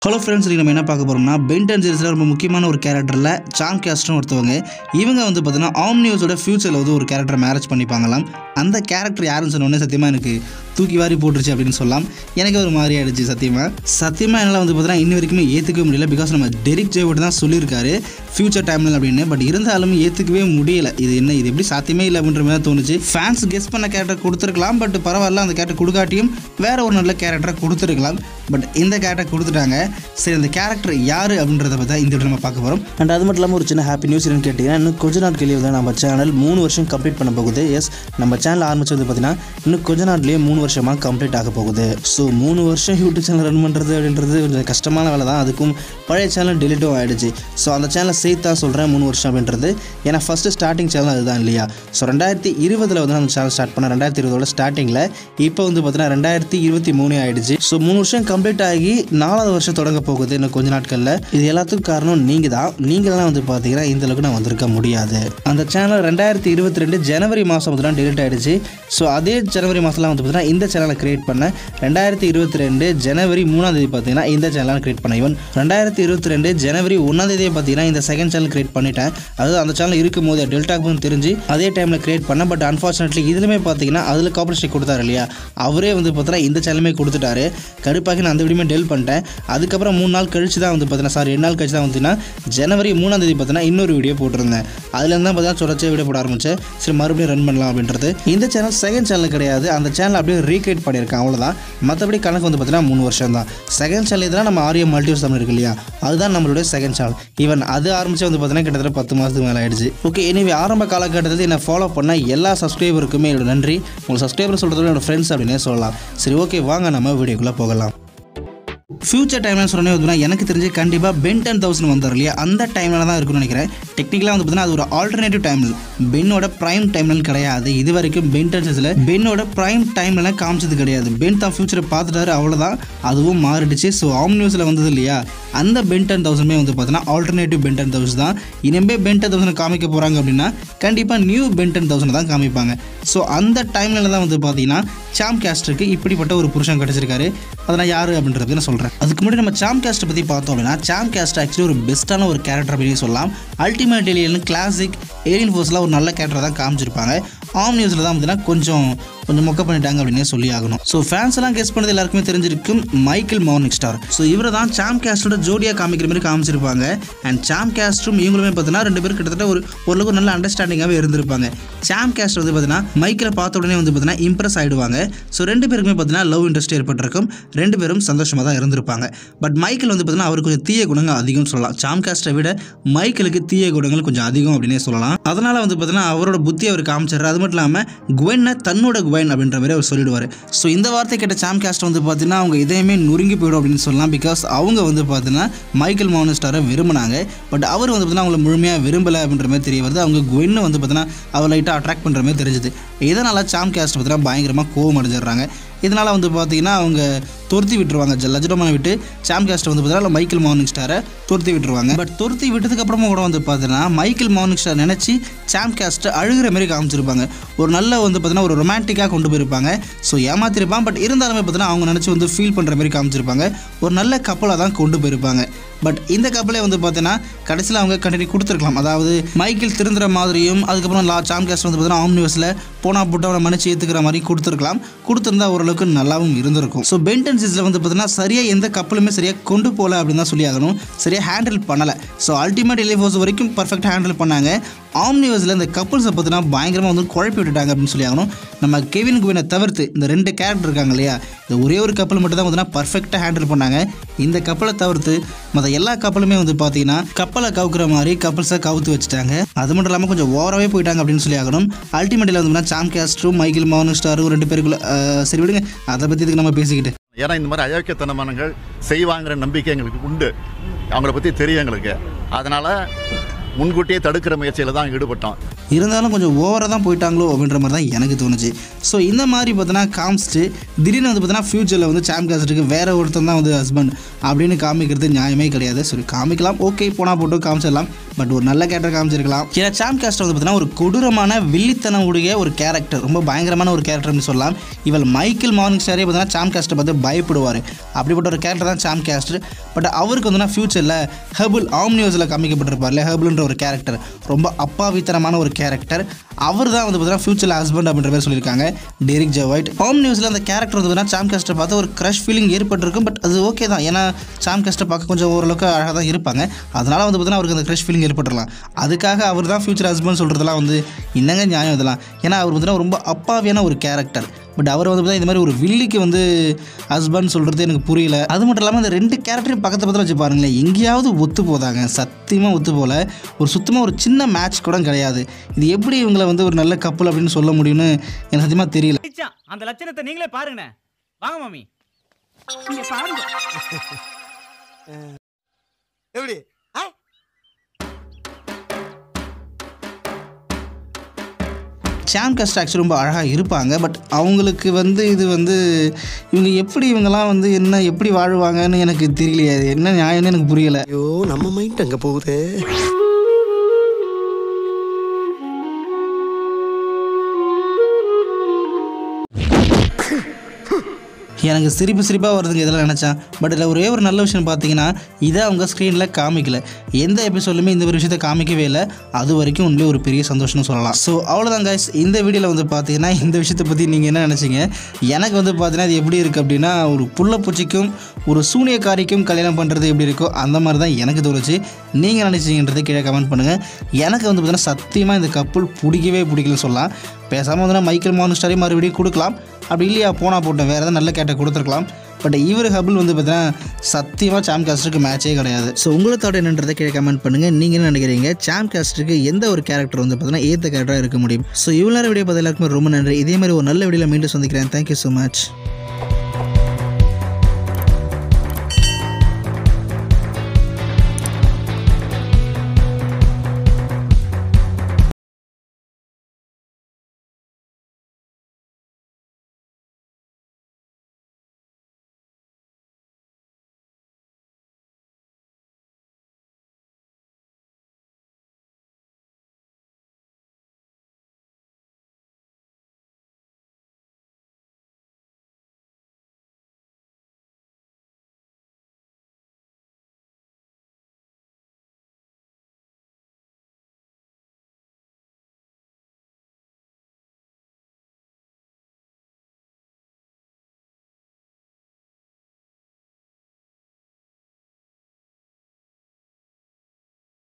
Hello friends நம்ம என்ன பார்க்க போகிறோம்னா பென்டன் சீரிஸில் ரொம்ப முக்கியமான ஒரு கேரக்டரில் சாம் கேஸ்ட்டும் ஒருத்தவங்க இவங்க வந்து பார்த்தீங்கன்னா ஆம்னியோஸோட ஃபியூச்சரில் வந்து ஒரு கேரக்டர் மேரேஜ் பண்ணிப்பாங்களாம் அந்த கேரக்டர் யாருன்னு சொன்னோடனே சத்தியமாக எனக்கு தூக்கி வாரி போட்டுருச்சு அப்படின்னு சொல்லலாம் எனக்கு ஒரு மாதிரி ஆயிடுச்சு சத்தியமாக சத்தியமாக என்னால் வந்து பார்த்தீங்கன்னா இன்னி வரைக்குமே ஏற்றுக்கவே முடியல பிகாஸ் நம்ம டெரிக் ஜேவோட் தான் சொல்லியிருக்காரு ஃபியூச்சர் டைமில் அப்படின்னு பட் இருந்தாலும் ஏற்றுக்கவே முடியல இது என்ன இது எப்படி சாத்தியமே இல்லை அப்படின்ற மாதிரி தான் தோணுச்சு ஃபேன்ஸ் கெஸ் பண்ண கேரக்டர் கொடுத்துருக்கலாம் பட் பரவாயில்ல அந்த கேரக்டர் கொடுக்காட்டியும் வேற ஒரு நல்ல கேரக்டரை கொடுத்துருக்கலாம் பட் இந்த கேரக்டர் கொடுத்துட்டாங்க சரி இந்த கேரக்டர் யார் அப்படின்றத பற்றி இந்த வீடியோ நம்ம பார்க்க போகிறோம் அண்ட் அது மட்டும் இல்லாமல் ஒரு சின்ன ஹாப்பி நியூஸ் என்னன்னு கேட்டிங்கன்னா இன்னும் கொஞ்ச நாட்களே வந்து நம்ம சேனல் மூணு வருஷம் கம்ப்ளீட் பண்ண போகுது எஸ் நம்ம சேனல் ஆரம்பிச்சு வந்து பார்த்தீங்கன்னா இன்னும் கொஞ்ச நாட்லேயே மூணு வருஷமாக கம்ப்ளீட் ஆக போகுது ஸோ மூணு வருஷம் யூடியூப் சேனல் ரன் பண்ணுறது அப்படின்றது கொஞ்சம் கஷ்டமான வேலை தான் அதுக்கும் பழைய சேனல் டெலிட்டும் ஆகிடுச்சு ஸோ அந்த சேனலை சேர்த்து தான் சொல்கிறேன் மூணு வருஷம் அப்படின்றது ஏன்னா ஃபஸ்ட்டு ஸ்டார்டிங் சேனல் அதுதான் இல்லையா ஸோ ரெண்டாயிரத்தி இருபதில் வந்து நம்ம சேனல் ஸ்டார்ட் பண்ண ரெண்டாயிரத்தி இருபதோட ஸ்டார்டிங்கில் இப்போ வந்து பார்த்தீங்கன்னா ரெண்டாயிரத்தி இருபத்தி மூணு ஆயிடுச்சு ஸோ மூணு வருஷம் கம்ப்ளீட் ஆகி நாலாவது வருஷம் தொடங்க போகுது இன்னும் கொஞ்ச நாட்களில் இது எல்லாத்துக்கும் காரணம் நீங்கள் தான் நீங்களாம் வந்து பார்த்தீங்கன்னா இந்த அளவுக்கு நான் வந்திருக்க முடியாது அந்த சேனல் ரெண்டாயிரத்தி இருபத்தி ரெண்டு ஜனவரி மாதம் வந்து டெலிட் ஆயிடுச்சு ஸோ அதே ஜனவரி மாதம்லாம் வந்து பார்த்தீங்கன்னா இந்த சேனலை கிரியேட் பண்ண ரெண்டாயிரத்தி இருபத்தி ரெண்டு ஜனவரி மூணாம் தேதி பார்த்தீங்கன்னா இந்த சேனலை கிரியேட் பண்ண ஈவன் ரெண்டாயிரத்தி இருபத்தி ரெண்டு ஜனவரி ஒன்றாம் தேதியே பார்த்தீங்கன்னா இந்த செகண்ட் சேனல் கிரியேட் பண்ணிட்டேன் அதாவது அந்த சேனல் இருக்கும் போது டெல்டாக்கும் தெரிஞ்சு அதே டைமில் கிரியேட் பண்ணேன் பட் அன்ஃபார்ச்சுனேட்லி இதுலையுமே பார்த்தீங்கன்னா அதில் காப்பரேஷன் கொடுத்தாரு இல்லையா அவரே வந்து பார்த்தீங்கன்னா இந்த சேனலுமே கொடுத்துட்டாரு கடுப்பாக்கி நான் அந்த வீடியோமே டெல் பண்ணிட்டேன் அதுக்கப்புறம் மூணு நாள் கழிச்சு தான் வந்து பார்த்தீங்கன்னா சாரி ரெண்டு நாள் கழிச்சு தான் வந்துன்னா ஜனவரி மூணாம் தேதி பார்த்தீங்கன்னா இன்னொரு வீடியோ போட்டிருந்தேன் அதுலேருந்து தான் பார்த்தீங்கன்னா தொடர்ச்சியாக வீடியோ போட ஆரம்பிச்சேன் சரி மறுபடியும் ரன் பண்ணலாம் அப்படின்றது இந்த சேனல் செகண்ட் சேனல் கிடையாது அந்த சேனல் அப்படியே ரீக்ரியேட் பண்ணியிருக்கேன் அவ்வளோதான் மற்றபடி கணக்கு வந்து பார்த்தீங்கன்னா மூணு வருஷம் தான் செகண்ட் சேனல் இதெல்லாம் நம்ம ஆரியம் மல்டிவர்ஸ் தமிழ் இருக்கு இல்லையா அதுதான் நம்மளுடைய செகண்ட் சேனல் ஈவன் அது ஆரம்பிச்சு வந்து பார்த்தீங்கன்னா கிட்டத்தட்ட பத்து மாதத்துக்கு மேலே ஆயிடுச்சு ஓகே எனவே ஆரம்ப காலகட்டத்தில் என்னை ஃபாலோ பண்ண எல்லா சப்ஸ்கிரைபருக்குமே என்னோட நன்றி உங்கள் சப்ஸ்கிரைபர் சொல்கிறது என்னோட ஃப்ரெண்ட்ஸ் அப்படின்னே சொல்லலாம் சரி ஓகே வாங்க நம்ம வீடியோக்குள்ளே போகலாம் ஃபியூச்சர் டைம்ல சொன்னே வந்து எனக்கு தெரிஞ்சு கண்டிப்பாக பென் டென் தௌசண்ட் வந்தார் இல்லையா அந்த டைமில் தான் இருக்கும்னு நினைக்கிறேன் டெக்னிக்கலாக வந்து பார்த்தீங்கன்னா அது ஒரு ஆல்டர்னேட்டிவ் டைமில் பென்னோட ப்ரைம் டைம்லன்னு கிடையாது இது வரைக்கும் பென் டென்ஸில் பென்னோட ப்ரைம் டைம்லாம் காமிச்சது கிடையாது பென் தான் ஃபியூச்சரை பார்த்துட்டாரு அவ்வளோதான் அதுவும் மாறிடுச்சு ஸோ ஆம் நியூஸில் வந்தது இல்லையா அந்த பென் டென் தௌசண்ட்மே வந்து பார்த்தீங்கன்னா ஆல்டர்னேட்டிவ் பென் டென் தௌசண்ட் தான் இனிமே பென் டென் தௌசண்ட் காமிக்க போகிறாங்க அப்படின்னா கண்டிப்பாக நியூ பென் டென் தௌசண்ட் தான் காமிப்பாங்க ஸோ அந்த டைமில் தான் வந்து பார்த்தீங்கன்னா சாம் கேஸ்டருக்கு இப்படிப்பட்ட ஒரு புருஷன் கிடச்சிருக்காரு அதனால் யார் அப்படின்றது நான் சொல்கிறேன் அதுக்கு முன்னாடி நம்ம சாம் கேஸ்ட்டை பற்றி பார்த்தோம் அப்படின்னா சாம் கேஸ்ட் ஆக்சுவலி ஒரு பெஸ்ட்டான ஒரு கேரக்டர் அப்படின்னு சொல்லலாம் அல்டிமேட் ஏலியன் கிளாசிக் ஏலியன் ஃபோர்ஸில் ஒரு நல்ல கேரக்டர் தான் காமிச்சிருப்பாங்க ஆம் நியூஸில் தான் பார்த்தீங்கன்னா கொஞ்சம் கொஞ்சம் மொக்க பண்ணிட்டாங்க அப்படின்னே சொல்லி ஆகணும் ஸோ ஃபேன்ஸ் எல்லாம் கெஸ் பண்ணது எல்லாருக்குமே தெரிஞ்சிருக்கும் மைக்கேல் மார்னிங் ஸ்டார் ஸோ இவரை தான் சாம் கேஸ்டோட ஜோடியாக காமிக்கிற மாதிரி காமிச்சிருப்பாங்க அண்ட் சாம் கேஸ்ட்டும் இவங்களுமே பார்த்தீங்கன்னா ரெண்டு பேரும் கிட்டத்தட்ட ஒரு ஓரளவுக்கு நல்ல அண்டர்ஸ்டாண்டிங்காகவே இருந்திருப்பாங்க சாம் கேஸ்ட் வந்து பார்த்தீங்கன்னா மைக்கில் பார்த்த உடனே வந்து பார்த்தீங்கன்னா இம்ப்ரெஸ் ஆகிடுவாங்க ஸோ ரெண்டு பேருக்குமே பார்த்தீங்கன்னா லவ் இன்ட்ரெஸ்ட் ஏற்பட்டிருக்கும் ரெண்டு பேரும் சந்தோஷமாக தான் இருந்திருப்பாங்க பட் மைக்கேல் வந்து பார்த்தீங்கன்னா அவருக்கு கொஞ்சம் தீய குணங்கள் அதிகம் சொல்லலாம் சாம் கேஸ்ட்டை விட மைக்கேலுக்கு தீய குணங்கள் கொஞ்சம் அதிகம் அப்படின்னே சொல்லலாம் அதனால வந்து பார்த்தீங்கன்னா அவரோட புத்தி அவர் காமிச்சார் அது மட்டும் இல்லாமல் குவென்னை தன்னோட குவென் அப்படின்ற மாதிரி அவர் சொல்லிடுவார் ஸோ இந்த வார்த்தை கேட்ட சாம் கேஸ்ட் வந்து பார்த்தீங்கன்னா அவங்க இதயமே நொறுங்கி போயிடும் அப்படின்னு சொல்லலாம் பிகாஸ் அவங்க வந்து பார்த்தீங்கன்னா மைக்கேல் மௌனஸ்டாரை விரும்பினாங்க பட் அவர் வந்து பார்த்தீங்கன்னா அவங்கள முழுமையாக விரும்பலை அப்படின்ற மாதிரி தெரிய வருது அவங்க குவென்னை வந்து பார்த்தீங்கன்னா அவர் லைட்டாக அட்ராக்ட் பண்ணுற மாதிரி தெரிஞ்சுது இதனால் சாம் கேஸ்ட் பார்த்தீங்கன்னா பயங்கரமாக கோவம் அடைஞ்சிடுறாங்க இதனால் வந்து பார்த்தீங்கன்னா அவங்க துரத்தி விட்டுருவாங்க ஜ லஜ்டமான விட்டு சாம் கேஸ்ட்டை வந்து பார்த்தீங்கன்னா மைக்கேல் மார்னிங் ஸ்டாரை துரத்தி விட்டுருவாங்க பட் துரத்தி விட்டதுக்கு அப்புறமா கூட வந்து பார்த்தீங்கன்னா மைக்கேல் மார்னிங் ஸ்டார் நினச்சி சாம் கேஸ்ட்டை அழுகிற மாதிரி காமிச்சிருப்பாங்க ஒரு நல்ல வந்து பார்த்தீங்கன்னா ஒரு ரொமான்டிக்காக கொண்டு போயிருப்பாங்க ஸோ ஏமாத்திருப்பான் பட் இருந்தாலுமே பார்த்தீங்கன்னா அவங்க நினச்சி வந்து ஃபீல் பண்ணுற மாதிரி காமிச்சிருப்பாங்க ஒரு நல்ல கப்பலாக தான் கொண்டு போயிருப்பாங்க பட் இந்த கப்பலே வந்து பார்த்தீங்கன்னா கடைசியில் அவங்க கண்டினியூ கொடுத்துருக்கலாம் அதாவது மைக்கேல் திருந்துற மாதிரியும் அதுக்கப்புறம் லா சாம் கேஸ்ட் வந்து பார்த்தீங்கன்னா ஆம்னிவர்ஸில் போனா புட்டவனை மன்னிச்சு ஏற்றுக்கிற மாதிரி கொடுத்துருக்கலாம் கொடுத்துருந்தா ஓரளவுக்கு நல்லாவும் இருந்திருக்கும் ஸோ பென்டன் சீஸில் வந்து பார்த்தீங்கன்னா சரியாக எந்த கப்பலுமே சரியாக கொண்டு போகல அப்படின்னு தான் சொல்லி ஆகணும் சரியாக ஹேண்டில் பண்ணலை ஸோ அல்டிமேட் எலிஃபோர்ஸ் வரைக்கும் பர்ஃபெக்ட் ஹேண்டில் பண்ணாங்க ஆம்னிவர்ஸில் இந்த கப்பல்ஸை பார்த்தீங்கன்னா பயங்கரமாக வந்து குழப்பி விட்டுட்டாங்க அப்படின்னு சொல்லி ஆகணும் நம்ம கெவின் குவினை தவிர்த்து இந்த ரெண்டு கேரக்டர் இருக்காங்க இல்லையா இந்த ஒரே ஒரு கப்பல் மட்டும் தான் பார்த்தீங்கன்னா பர்ஃபெக்டாக ஹேண்டில் பண்ணாங்க இந்த கப்பலை தவிர்த்து மற்ற எல்லா கப்பலுமே வந்து பார்த்தீங்கன்னா கப்பலை கவுக்குற மாதிரி கப்பல்ஸை கவுத்து வச்சுட்டாங்க அது மட்டும் இல்லாமல் கொஞ்சம் ஓவராகவே போயிட்டாங்க அப்படின்னு சொல்லி ஆகணும் அல்டிமேட்டில் வந்து சாம் கேஸ்ட்ரும் மைக்கேல் மௌனு ஸ்டாரும் ரெண்டு பேருக்குள்ள அஹ், சரி விடுங்க அதை பற்றி இதுக்கு நம்ம பேசிக்கிட்டு ஏன்னா இந்த மாதிரி அயோக்கியத்தனமானங்கள் செய்வாங்கிற நம்பிக்கை எங்களுக்கு உண்டு அவங்கள பற்றி தெரியும் எங்களுக்கு அதனால் முன்கூட்டியே தடுக்கிற முயற்சியில் தான் ஈடுபட்டோம் இருந்தாலும் கொஞ்சம் ஓவராக தான் போயிட்டாங்களோ அப்படின்ற மாதிரி தான் எனக்கு தோணுச்சு ஸோ இந்த மாதிரி பார்த்தீங்கன்னா காமிச்சிட்டு திடீர்னு வந்து பார்த்தீங்கன்னா ஃப்யூச்சரில் வந்து சாம் கேஸ்ட்டுக்கு வேற ஒருத்தன் தான் வந்து ஹஸ்பண்ட் அப்படின்னு காமிக்கிறது நியாயமே கிடையாது சரி காமிக்கலாம் ஓகே போனால் போட்டு காமிச்சிடலாம் பட் ஒரு நல்ல கேரக்டர் காமிச்சிருக்கலாம் ஏன்னா சாம் கேஸ்டர் வந்து பார்த்தீங்கன்னா ஒரு கொடூரமான வில்லித்தனம் உடைய ஒரு கேரக்டர் ரொம்ப பயங்கரமான ஒரு கேரக்டர்னு சொல்லலாம் இவள் மைக்கேல் மார்னிங் ஸ்டாரே பார்த்தீங்கன்னா சாம் கேஸ்டர் பார்த்து பயப்படுவார் அப்படிப்பட்ட ஒரு கேரக்டர் தான் சாம் கேஸ்டர் பட் அவருக்கு வந்து ஃபியூச்சரில் ஹெபுல் ஆம்னியோஸில் காமிக்கப்பட்டிருப்பார்ல ஹெபுல்ன்ற ஒரு கேரக்டர் ரொம்ப அப்பாவித்தனமான ஒரு கேரக்டர் அவர் தான் வந்து பார்த்தீங்கன்னா ஃபியூச்சரில் ஹஸ்பண்ட் அப்படின்ற பேர் சொல்லியிருக்காங்க டெரிக் ஜவைட் ஹோம் நியூஸில் அந்த கேரக்டர் வந்து பார்த்தீங்கன்னா சாம் கேஸ்டர் பார்த்து ஒரு க்ரஷ் ஃபீலிங் ஏற்பட்டிருக்கும் பட் அது ஓகே தான் ஏன்னா சாம் கேஸ்டர் பார்க்க கொஞ்சம் ஓரளவுக்கு அழகாக தான் இருப்பாங்க அதனால வந்து பார்த்தீங்கன்னா அவருக்கு அந்த க்ரஷ் ஃபீலிங் ஏற்பட்டுடலாம் அதுக்காக அவர் தான் ஃபியூச்சர் ஹஸ்பண்ட் சொல்கிறதுலாம் வந்து என்னங்க நியாயம் இதெல்லாம் ஏன்னா அவர் பார்த்தீங்கன்னா ரொம்ப அப்பாவியான ஒரு கேரக்டர் பட் அவர் வந்து பார்த்தா இந்த மாதிரி ஒரு வில்லிக்கு வந்து ஹஸ்பண்ட் சொல்கிறது எனக்கு புரியல அது மட்டும் இல்லாமல் இந்த ரெண்டு கேரக்டரையும் பக்கத்து பக்கத்தில் வச்சு பாருங்களேன் எங்கேயாவது ஒத்து போதாங்க சத்தியமாக ஒத்து போல ஒரு சுத்தமாக ஒரு சின்ன மேட்ச் கூட கிடையாது இது எப்படி இவங்களை வந்து ஒரு நல்ல கப்பல் அப்படின்னு சொல்ல முடியும்னு எனக்கு சத்தியமாக தெரியல லட்சம். அந்த லட்சணத்தை நீங்களே பாருங்கண்ணே வாங்க மாமி இங்க பாருங்க எப்படி ஆ? சாம் கஸ்ட் ஆக்சுவலி ரொம்ப அழகாக இருப்பாங்க பட் அவங்களுக்கு வந்து இது வந்து இவங்க எப்படி இவங்கெல்லாம் வந்து என்ன எப்படி வாழ்வாங்கன்னு எனக்கு தெரியலையே அது என்ன நியாயம்னு எனக்கு புரியலை ஐயோ நம்ம மைண்ட் அங்க போகுது எனக்கு சிரிப்பு சிரிப்பாக வருதுங்க இதெல்லாம் நினச்சேன் பட் இதில் ஒரே ஒரு நல்ல விஷயம் பார்த்தீங்கன்னா இதை அவங்க ஸ்க்ரீனில் காமிக்கல எந்த எபிசோட்லையுமே இந்த ஒரு விஷயத்தை காமிக்கவே இல்லை அது வரைக்கும் உண்மையிலே ஒரு பெரிய சந்தோஷம்னு சொல்லலாம் ஸோ அவ்வளோதான் guys இந்த வீடியோவில் வந்து பார்த்தீங்கன்னா இந்த விஷயத்தை பற்றி நீங்கள் என்ன நினச்சிங்க எனக்கு வந்து பார்த்தீங்கன்னா இது எப்படி இருக்குது அப்படின்னா ஒரு புள்ள பூச்சிக்கும் ஒரு சூனியக்காரிக்கும் கல்யாணம் பண்ணுறது எப்படி இருக்கோ அந்த மாதிரி தான் எனக்கு தோணுச்சு நீங்கள் நினச்சிங்கன்றதை கீழே கமெண்ட் பண்ணுங்கள் எனக்கு வந்து பார்த்தீங்கன்னா சத்தியமாக இந்த கப்புள் பிடிக்கவே பிடிக்கலன்னு சொல்லலாம் பேசாமல் வந்து மைக்கேல் மானுஸ்டாரே மறுபடியும் கொடுக்கலாம் அப்படி இல்லையா போனா போட்டோம் வேறு ஏதாவது நல்ல கேட்ட கொடுத்துருக்கலாம் பட் இவர் ஹபிள் வந்து பார்த்தீங்கன்னா சத்தியமாக சாம் காஸ்டருக்கு மேட்சே கிடையாது ஸோ உங்களை தாட் என்னன்றதை கீழே கமெண்ட் பண்ணுங்கள் நீங்கள் என்ன நினைக்கிறீங்க சாம் காஸ்டருக்கு எந்த ஒரு கேரக்டர் வந்து பார்த்தீங்கன்னா ஏற்ற கேரக்டராக இருக்க முடியும் ஸோ இவ்வளோ நேரம் வீடியோ பார்த்து எல்லாருக்குமே ரொம்ப நன்றி இதே மாதிரி ஒரு நல்ல வீடியோவில் மீண்டும் சந்திக்கிறேன் தேங்க்யூ ஸோ மச்